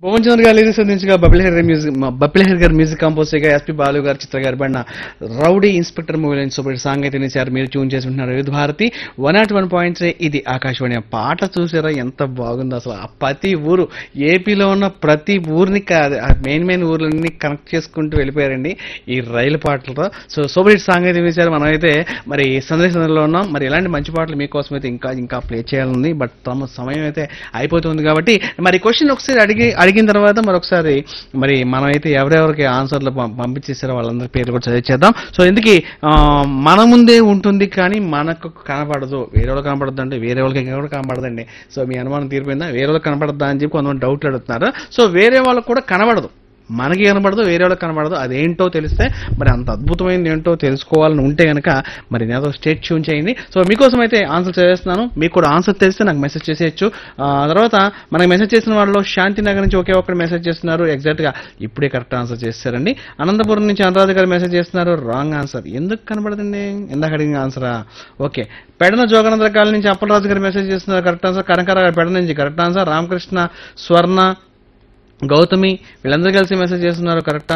పవన్ చంద్ర garu lyrics అందించగా బబిల్ హెర్ మ్యూజిక్ బబిల్ హెర్ గారు మ్యూజిక్ కంపోజ్ చేయగా ఎస్పి బాలు గారు చిత్ర గారు పడిన రౌడీ ఇన్స్పెక్టర్ మూవీలో సూపర్ సాంగ్ అయితే నిలిచారు మీరు ట్యూన్ చేసుకుంటున్నారు యూత్ Bharati one not one point ఇది ఆకాశవాణి ఆ పాట చూసారా ఎంత బాగుందో అసలు ఆ ప్రతి ఊరు ఏపీలో ఉన్న ప్రతి ఊరిని మెయిన్ మెయిన్ ఊర్లన్నీ కనెక్ట్ చేసుకుంటూ వెళ్ళిపోయారండి ఈ రైలు పాటలతో సో సూపర్ హిట్ సాంగ్ అయితే వినిచారు మనం అయితే మరి సందేశంలో ఉన్నాం మరి ఇలాంటి మంచి పాటలు మీకోసం అయితే ఇంకా ఇంకా ప్లే చేయాలని బట్ తమ సమయం అయితే అయిపోతుంది కాబట్టి మరి క్వశ్చన్ ఒకసారి అడిగి అడిగిన తర్వాత మరొకసారి మరి మనం అయితే ఎవరెవరికి ఆన్సర్లు పం- పంపించేసారో వాళ్ళందరి పేర్లు కూడా చదివేద్దాం సో ఎందుకు మన ముందే ఉంటుంది కానీ మనకు కనపడదు వేరే వాళ్ళకి కనపడదు అంటే వేరే వాళ్ళకి కూడా కనపడదండి సో మీ అనుమానం తీరిపోయిందా వేరే వాళ్ళకి కనపడదా అని చెప్పి కొంతమంది డౌట్లు అడుగుతున్నారు సో వేరే వాళ్ళకి కూడా కనబడదు మనకి కనబడదు వేరే వాళ్ళకి కనబడదు అదేంటో తెలిస్తే మరి అంత అద్భుతమైనది ఏంటో తెలుసుకోవాలని ఉంటే కనుక మరి నేను స్టేట్ ట్యూన్ చేయండి సో మీకోసం అయితే ఆన్సర్ చేస్తున్నాను మీకు కూడా ఆన్సర్ తెలిస్తే నాకు మెసేజ్ చేసేయచ్చు ఆ తర్వాత మనకి మెసేజ్ చేసిన వాళ్ళలో శాంతి నగర్ నుంచి ఒకే ఒక్కరు మెసేజ్ చేస్తున్నారు ఎగ్జాక్ట్ గా ఇప్పుడే కరెక్ట్ ఆన్సర్ చేస్తారండి అనంతపురం నుంచి అనురాధ గారు మెసేజ్ చేస్తున్నారు రాంగ్ ఆన్సర్ ఎందుకు కనబడదండి ఇందాక అడిగిన ఆన్సరా ఓకే పెడన జోగనంద్ర కాలనీ నుంచి అప్పలరాజు గారు మెసేజ్ చేస్తున్నారు కరెక్ట్ ఆన్సర్ కనకర గారు పెడన నుంచి కరెక్ట్ ఆన్సర్ రామకృష్ణ స్వర్ణ గౌతమి వీళ్ళందరూ కలిసి మెసేజ్ చేస్తున్నారు కరెక్ట్